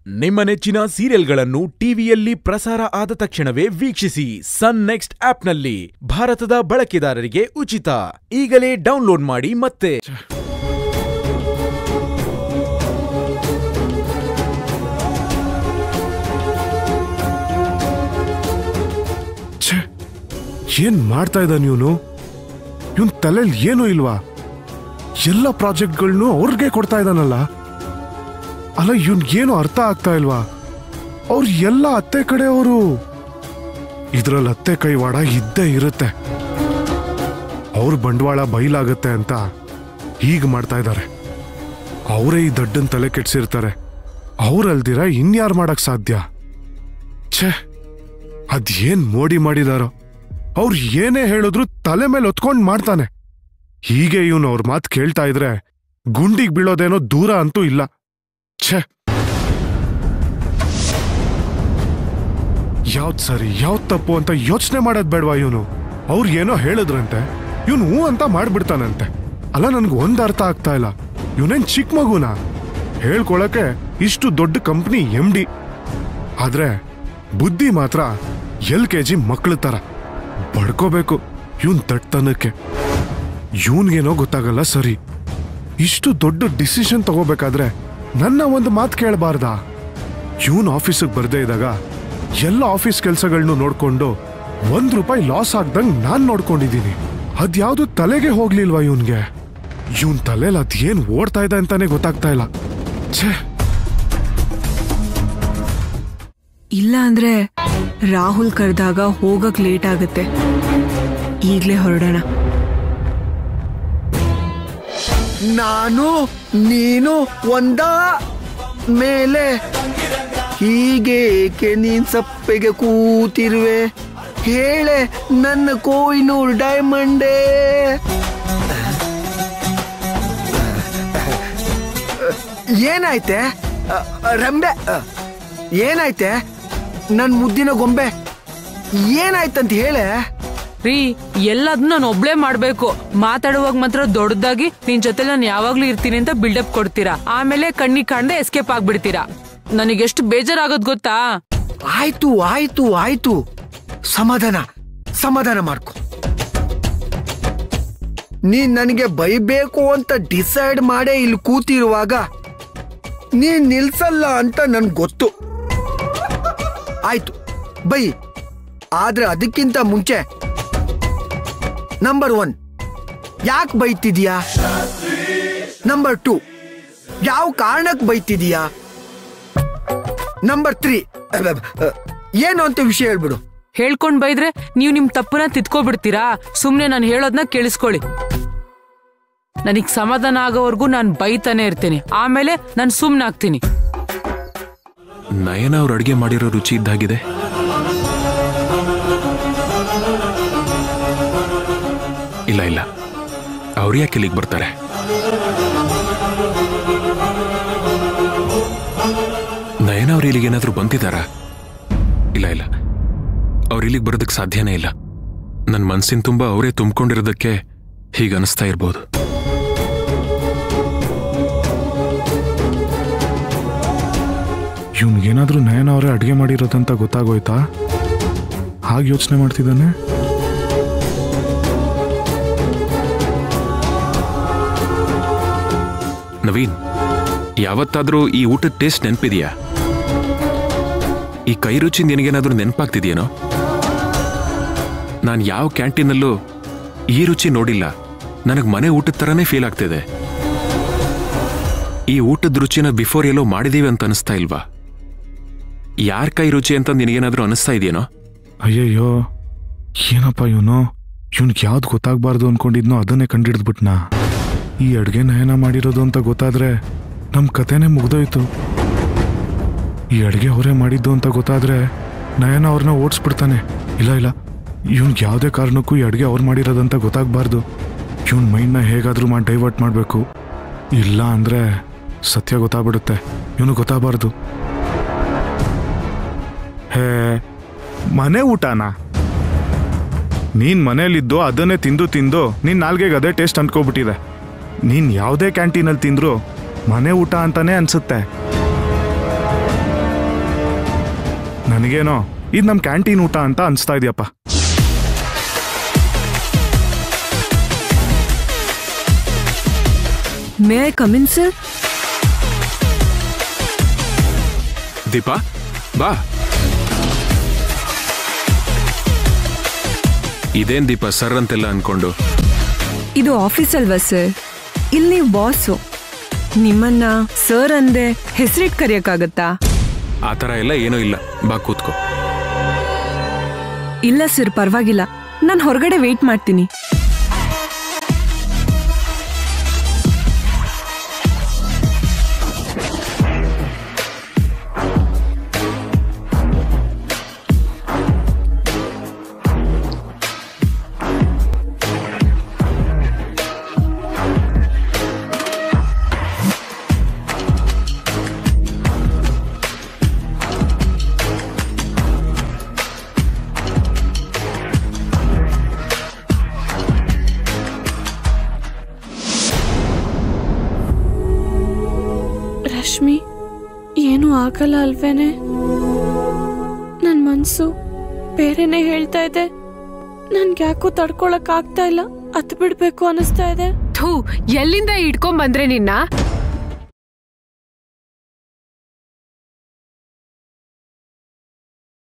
ನಿಮ್ಮ ನೆಚ್ಚಿನ ಸೀರಿಯಲ್ಗಳನ್ನು ಟಿವಿಯಲ್ಲಿ ಪ್ರಸಾರ ಆದ ತಕ್ಷಣವೇ ವೀಕ್ಷಿಸಿ ಸನ್ ನೆಕ್ಸ್ಟ್ ಆಪ್ನಲ್ಲಿ ಭಾರತದ ಬಳಕೆದಾರರಿಗೆ ಉಚಿತ ಈಗಲೇ ಡೌನ್ಲೋಡ್ ಮಾಡಿ ಮತ್ತೆ ಛೇ ಏನ್ ಮಾಡ್ತಾ ಇದ್ದಾನೆ ಇವನು ಇವನ್ ತಲೆಯಲ್ಲಿ ಏನೂ ಇಲ್ವಾ ಎಲ್ಲ ಪ್ರಾಜೆಕ್ಟ್ಗಳ್ನು ಅವ್ರಿಗೆ ಕೊಡ್ತಾ ಇದ್ದಾನಲ್ಲ ಅಲ್ಲ ಇವನ್ ಏನು ಅರ್ಥ ಆಗ್ತಾ ಇಲ್ವಾ ಅವ್ರು ಎಲ್ಲ ಅತ್ತೆ ಕಡೆಯವರು ಇದ್ರಲ್ಲಿ ಅತ್ತೆ ಕೈವಾಡ ಇದ್ದೇ ಇರುತ್ತೆ ಅವ್ರ ಬಂಡವಾಳ ಬಯಲಾಗತ್ತೆ ಅಂತ ಹೀಗ್ ಮಾಡ್ತಾ ಇದ್ದಾರೆ ಅವರೇ ಈ ದಡ್ಡನ್ ತಲೆ ಕೆಡ್ಸಿರ್ತಾರೆ ಅವ್ರಲ್ದಿರ ಇನ್ಯಾರು ಮಾಡಕ್ ಸಾಧ್ಯ ಛೇ ಅದೇನ್ ಮೋಡಿ ಮಾಡಿದಾರೋ ಅವ್ರು ಏನೇ ಹೇಳಿದ್ರು ತಲೆ ಮೇಲೆ ಹೊತ್ಕೊಂಡ್ ಮಾಡ್ತಾನೆ ಹೀಗೆ ಇವನು ಅವ್ರ ಮಾತು ಕೇಳ್ತಾ ಇದ್ರೆ ಗುಂಡಿಗ್ ಬೀಳೋದೇನೋ ದೂರ ಅಂತೂ ಇಲ್ಲ ಛೇ ಯಾವ್ದ್ ಸರಿ ಯಾವ್ದ್ ತಪ್ಪು ಅಂತ ಯೋಚನೆ ಮಾಡೋದ್ ಬೇಡ್ವಾ ಇವನು ಅವ್ರು ಏನೋ ಹೇಳಿದ್ರಂತೆ ಇವನು ಹೂ ಅಂತ ಮಾಡ್ಬಿಡ್ತಾನಂತೆ ಅಲ್ಲ ನನ್ಗೆ ಒಂದ್ ಅರ್ಥ ಆಗ್ತಾ ಇಲ್ಲ ಇವನೇನ್ ಚಿಕ್ಕ ಮಗುನ ಹೇಳ್ಕೊಳಕ್ಕೆ ಇಷ್ಟು ದೊಡ್ಡ ಕಂಪ್ನಿ ಎಂ ಡಿ ಆದ್ರೆ ಬುದ್ಧಿ ಮಾತ್ರ ಎಲ್ ಕೆ ಜಿ ಮಕ್ಳ ತರ ಬಡ್ಕೋಬೇಕು ಇವನ್ ದಟ್ಟತನಕ್ಕೆ ಇವನ್ಗೇನೋ ಗೊತ್ತಾಗಲ್ಲ ಸರಿ ಇಷ್ಟು ದೊಡ್ಡ ಡಿಸಿಷನ್ ತಗೋಬೇಕಾದ್ರೆ ನನ್ನ ಒಂದು ಮಾತು ಕೇಳಬಾರ್ದಾ ಇವನ್ ಆಫೀಸಿಗೆ ಬರ್ದೇ ಇದ್ದಾಗ ಎಲ್ಲ ಆಫೀಸ್ ಕೆಲಸಗಳನ್ನೂ ನೋಡ್ಕೊಂಡು ಒಂದ್ ರೂಪಾಯಿ ಲಾಸ್ ಆಗ್ದಂಗ್ ನಾನ್ ನೋಡ್ಕೊಂಡಿದ್ದೀನಿ ಅದ್ಯಾವ್ದು ತಲೆಗೆ ಹೋಗ್ಲಿಲ್ವಾ ಇವನ್ಗೆ ಇವನ್ ತಲೆಯಲ್ಲಿ ಅದೇನ್ ಓಡ್ತಾ ಇದೆ ಅಂತಾನೆ ಗೊತ್ತಾಗ್ತಾ ಇಲ್ಲ ಛೇ ಇಲ್ಲ ಅಂದ್ರೆ ರಾಹುಲ್ ಕರೆದಾಗ ಹೋಗಕ್ ಲೇಟ್ ಆಗುತ್ತೆ ಈಗ್ಲೇ ಹೊರಡೋಣ ನಾನು ನೀನು ಒಂದ ಮೇಲೆ ಹೀಗೆ ಏಕೆ ನೀನ್ ಸಪ್ಪೆಗೆ ಕೂತಿರುವೆ ಹೇಳೆ ನನ್ನ ಕೋಹಿನೂರ್ ಡೈಮಂಡೇ ಏನಾಯ್ತೆ ಅ, ಅ, ರಂಬೆ ಅ, ಏನಾಯ್ತೆ ನನ್ ಮುದ್ದಿನ ಗೊಂಬೆ ಏನಾಯ್ತಂತ ಹೇಳೆ ರೀ ಎಲ್ಲದನ್ನ ನಾನು ಒಬ್ಳೇ ಮಾಡ್ಬೇಕು ಮಾತಾಡುವಾಗ ಮಾತ್ರ ದೊಡ್ಡದಾಗಿ ನಿನ್ ಜೊತೆ ನಾನು ಯಾವಾಗ್ಲೂ ಇರ್ತೀನಿ ಅಂತ ಬಿಲ್ಡಪ್ ಕೊಡ್ತೀರಾ ಆಮೇಲೆ ಕಣ್ಣಿಗೆ ಕಾಣದೆ ಎಸ್ಕೇಪ್ ಆಗ್ಬಿಡ್ತೀರಾ ನನಗೆಷ್ಟು ಬೇಜಾರಾಗೋದ್ ಗೊತ್ತಾ ಆಯ್ತು ಆಯ್ತು ಆಯ್ತು ಸಮಾಧಾನ ಸಮಾಧಾನ ಮಾಡ್ಕೊ ನೀನ್ ನನಗೆ ಬೈಬೇಕು ಅಂತ ಡಿಸೈಡ್ ಮಾಡೇ ಇಲ್ಲಿ ಕೂತಿರುವಾಗ ನೀನ್ ನಿಲ್ಸಲ್ಲ ಅಂತ ನನ್ಗೆ ಗೊತ್ತು ಆಯ್ತು ಬೈ ಆದ್ರೆ ಅದಕ್ಕಿಂತ ಮುಂಚೆ ನಂಬರ್ ಒನ್ ಯಾಕೆ ಬೈತಿದ್ಯಾ ನಂಬರ್ ಟೂ ಯಾವ ಕಾರಣಕ್ಕೆ ಬೈತಿದೀಯಾ ನಂಬರ್ ತ್ರೀ ಏನು ಅಂತ ವಿಷಯ ಹೇಳ್ಬಿಡು ಹೇಳ್ಕೊಂಡ್ ಬೈದ್ರೆ ನೀವು ನಿಮ್ ತಪ್ಪನ್ನ ತಿದ್ಕೋಬಿಡ್ತೀರಾ ಸುಮ್ನೆ ನಾನು ಹೇಳೋದ್ನ ಕೇಳಿಸ್ಕೊಳ್ಳಿ ನನಗ್ ಸಮಾಧಾನ ಆಗೋವರೆಗೂ ನಾನು ಬೈತಾನೆ ಇರ್ತೀನಿ ಆಮೇಲೆ ನಾನು ಸುಮ್ನಾಗ್ತೀನಿ ನಯನ ಅವ್ರು ಅಡುಗೆ ಮಾಡಿರೋ ರುಚಿ ಇದ್ದಾಗಿದೆ ಇಲ್ಲ ಇಲ್ಲ ಅವ್ರು ಯಾಕೆ ಇಲ್ಲಿಗೆ ಬರ್ತಾರೆ ನಯನ ಅವ್ರು ಇಲ್ಲಿಗೆ ಏನಾದ್ರೂ ಬಂದಿದ್ದಾರಾ ಇಲ್ಲ ಇಲ್ಲ ಅವ್ರು ಇಲ್ಲಿಗೆ ಬರೋದಕ್ಕೆ ಸಾಧ್ಯನೇ ಇಲ್ಲ ನನ್ನ ಮನ್ಸಿನ ತುಂಬ ಅವರೇ ತುಂಬಿಕೊಂಡಿರೋದಕ್ಕೆ ಹೀಗೆ ಅನಿಸ್ತಾ ಇರ್ಬೋದು ಇವ್ನಿಗೇನಾದ್ರೂ ನಯನ ಅವರೇ ಅಡುಗೆ ಮಾಡಿರೋದಂತ ಗೊತ್ತಾಗೋಯ್ತಾ ಹಾಗೆ ಯೋಚನೆ ಮಾಡ್ತಿದ್ದಾನೆ ನವೀನ್ ಯಾವತ್ತಾದ್ರೂ ಈ ಊಟದ ಟೇಸ್ಟ್ ನೆನಪಿದೆಯಾ ಈ ಕೈ ರುಚಿ ನಿನಗೇನಾದ್ರೂ ನೆನಪಾಗ್ತಿದೆಯೇನೋ ನಾನು ಯಾವ ಕ್ಯಾಂಟೀನಲ್ಲೂ ಈ ರುಚಿ ನೋಡಿಲ್ಲ ನನಗೆ ಮನೆ ಊಟದ ಥರನೇ ಫೀಲ್ ಆಗ್ತಿದೆ ಈ ಊಟದ ರುಚಿನ ಬಿಫೋರ್ ಎಲ್ಲೋ ಮಾಡಿದೀವಿ ಅಂತ ಅನಿಸ್ತಾ ಇಲ್ವಾ ಯಾರ ಕೈ ರುಚಿ ಅಂತ ನಿನಗೇನಾದ್ರೂ ಅನಿಸ್ತಾ ಇದೆಯೇನೋ ಅಯ್ಯಯ್ಯೋ ಏನಪ್ಪ ಇವನು ಇವ್ನಿಗೆ ಯಾವ್ದು ಗೊತ್ತಾಗ್ಬಾರ್ದು ಅನ್ಕೊಂಡಿದ್ನೋ ಅದನ್ನೇ ಕಂಡಿಡ್ದ್ಬಿಟ್ನಾ ಈ ಅಡ್ಗೆ ನಯನ ಮಾಡಿರೋದು ಅಂತ ಗೊತ್ತಾದ್ರೆ ನಮ್ ಕತೆನೇ ಮುಗ್ದೋಯ್ತು ಈ ಅಡ್ಗೆ ಅವರೇ ಮಾಡಿದ್ದು ಅಂತ ಗೊತ್ತಾದ್ರೆ ನಯನ ಅವ್ರನ್ನ ಓಡಿಸ್ಬಿಡ್ತಾನೆ ಇಲ್ಲ ಇಲ್ಲ ಇವ್ನಿಗೆ ಯಾವುದೇ ಕಾರಣಕ್ಕೂ ಈ ಅಡ್ಗೆ ಅವ್ರು ಮಾಡಿರೋದಂತ ಗೊತ್ತಾಗ್ಬಾರ್ದು ಇವನ್ ಮೈಂಡ್ನ ಹೇಗಾದ್ರೂ ಮಾಡಿ ಡೈವರ್ಟ್ ಮಾಡಬೇಕು ಇಲ್ಲ ಅಂದ್ರೆ ಸತ್ಯ ಗೊತ್ತಾಗ್ಬಿಡುತ್ತೆ ಇವನು ಗೊತ್ತಾಗಬಾರ್ದು ಹೇ ಮನೆ ಊಟನಾ ನೀನ್ ಮನೇಲಿದ್ದು ಅದನ್ನೇ ತಿಂದು ತಿಂದು ನಿನ್ ನಾಲ್ಗೆಗೆ ಅದೇ ಟೇಸ್ಟ್ ಅಂದ್ಕೋಬಿಟ್ಟಿದೆ ನೀನ್ ಯಾವುದೇ ಕ್ಯಾಂಟೀನಲ್ಲಿ ತಿಂದ್ರು ಮನೆ ಊಟ ಅಂತಾನೆ ಅನ್ಸುತ್ತೆ ನನಗೇನೋ ಇದು ನಮ್ಮ ಕ್ಯಾಂಟೀನ್ ಊಟ ಅಂತ ಅನ್ಸ್ತಾ ಇದೆಯಪ್ಪ may I come in sir Deepa ಬಾ ಇದೇನ್ ದೀಪ ಸರ್ ಅಂತೆಲ್ಲ ಅನ್ಕೊಂಡು ಇದು ಆಫೀಸ್ ಅಲ್ವಾ ಸರ್ ಇಲ್ಲಿ ನೀವು ಬಾಸು ನಿಮ್ಮನ್ನ ಸರ್ ಅಂದೆ ಹೆಸರಿಟ್ ಕರೆಯಕ್ಕಾಗತ್ತಾ ಆ ಥರ ಎಲ್ಲ ಏನೂ ಇಲ್ಲ ಬಾ ಕೂತ್ಕೋ ಇಲ್ಲ ಸರ್ ಪರವಾಗಿಲ್ಲ ನಾನು ಹೊರಗಡೆ ವೇಟ್ ಮಾಡ್ತೀನಿ ರಶ್ಮಿ ಏನೂ ಆಗಲ್ಲ ಅಲ್ವೇನೆ ನನ್ನ ಮನ್ಸು ಬೇರೆನೆ ಹೇಳ್ತಾ ಇದೆ ನನ್ಗೆ ಯಾಕೋ ತಡ್ಕೊಳಕ್ ಆಗ್ತಾ ಇಲ್ಲ ಹತ್ ಬಿಡ್ಬೇಕು ಅನಿಸ್ತಾ ಇದೆ ಥೂ ಎಲ್ಲಿಂದ ಇಟ್ಕೊಂಡ್ ಬಂದ್ರೆ ನಿನ್ನ